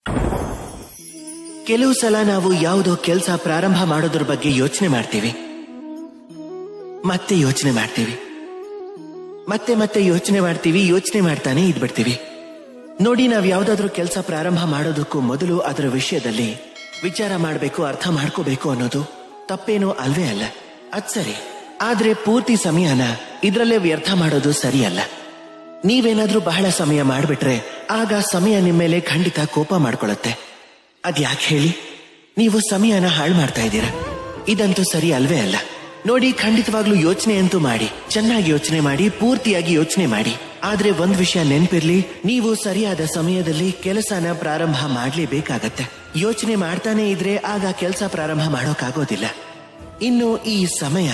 ಕೆಲವು ಸಲ ನಾವು ಯಾವುದೋ ಕೆಲಸ ಪ್ರಾರಂಭ ಮಾಡೋದ್ರ ಬಗ್ಗೆ ಯೋಚನೆ ಮಾಡ್ತೀವಿ ಮತ್ತೆ ಯೋಚನೆ ಮಾಡ್ತೀವಿ ಮತ್ತೆ ಮತ್ತೆ ಯೋಚನೆ ಮಾಡ್ತೀವಿ ಯೋಚನೆ ಮಾಡ್ತಾನೆ ಇದ್ಬಿಡ್ತೀವಿ ನೋಡಿ ನಾವ್ ಯಾವ್ದಾದ್ರೂ ಕೆಲಸ ಪ್ರಾರಂಭ ಮಾಡೋದಕ್ಕೂ ಮೊದಲು ಅದರ ವಿಷಯದಲ್ಲಿ ವಿಚಾರ ಮಾಡಬೇಕು ಅರ್ಥ ಮಾಡ್ಕೋಬೇಕು ಅನ್ನೋದು ತಪ್ಪೇನೋ ಅಲ್ವೇ ಅಲ್ಲ ಅದ್ ಸರಿ ಆದ್ರೆ ಪೂರ್ತಿ ಸಮಯನ ಇದ್ರಲ್ಲೇ ವ್ಯರ್ಥ ಮಾಡೋದು ಸರಿಯಲ್ಲ ನೀವೇನಾದ್ರೂ ಬಹಳ ಸಮಯ ಮಾಡ್ಬಿಟ್ರೆ ಆಗ ಸಮಯ ನಿಮ್ಮ ಮೇಲೆ ಖಂಡಿತ ಕೋಪ ಮಾಡ್ಕೊಳತ್ತೆ ಅದ್ಯಾಕೆ ಹೇಳಿ ನೀವು ಸಮಯನ ಹಾಳು ಮಾಡ್ತಾ ಇದ್ದೀರಾ ಇದಂತೂ ಸರಿ ಅಲ್ವೇ ಅಲ್ಲ ನೋಡಿ ಖಂಡಿತವಾಗ್ಲೂ ಯೋಚನೆ ಅಂತೂ ಮಾಡಿ ಚೆನ್ನಾಗಿ ಯೋಚನೆ ಮಾಡಿ ಪೂರ್ತಿಯಾಗಿ ಯೋಚನೆ ಮಾಡಿ ಆದ್ರೆ ಒಂದ್ ವಿಷಯ ನೆನ್ಪಿರ್ಲಿ ನೀವು ಸರಿಯಾದ ಸಮಯದಲ್ಲಿ ಕೆಲಸನ ಪ್ರಾರಂಭ ಮಾಡ್ಲೇಬೇಕಾಗತ್ತೆ ಯೋಚನೆ ಮಾಡ್ತಾನೆ ಇದ್ರೆ ಆಗ ಕೆಲಸ ಪ್ರಾರಂಭ ಮಾಡೋಕ್ಕಾಗೋದಿಲ್ಲ ಇನ್ನು ಈ ಸಮಯ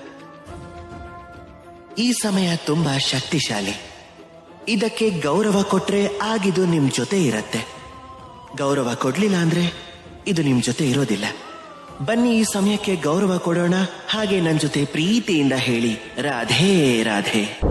ಈ ಸಮಯ ತುಂಬಾ ಶಕ್ತಿಶಾಲಿ ಇದಕ್ಕೆ ಗೌರವ ಕೊಟ್ರೆ ಆಗಿದು ನಿಮ್ ಜೊತೆ ಇರತ್ತೆ ಗೌರವ ಕೊಡ್ಲಿಲ್ಲ ಅಂದ್ರೆ ಇದು ನಿಮ್ ಜೊತೆ ಇರೋದಿಲ್ಲ ಬನ್ನಿ ಈ ಸಮಯಕ್ಕೆ ಗೌರವ ಕೊಡೋಣ ಹಾಗೆ ನನ್ ಜೊತೆ ಪ್ರೀತಿಯಿಂದ ಹೇಳಿ ರಾಧೇ ರಾಧೇ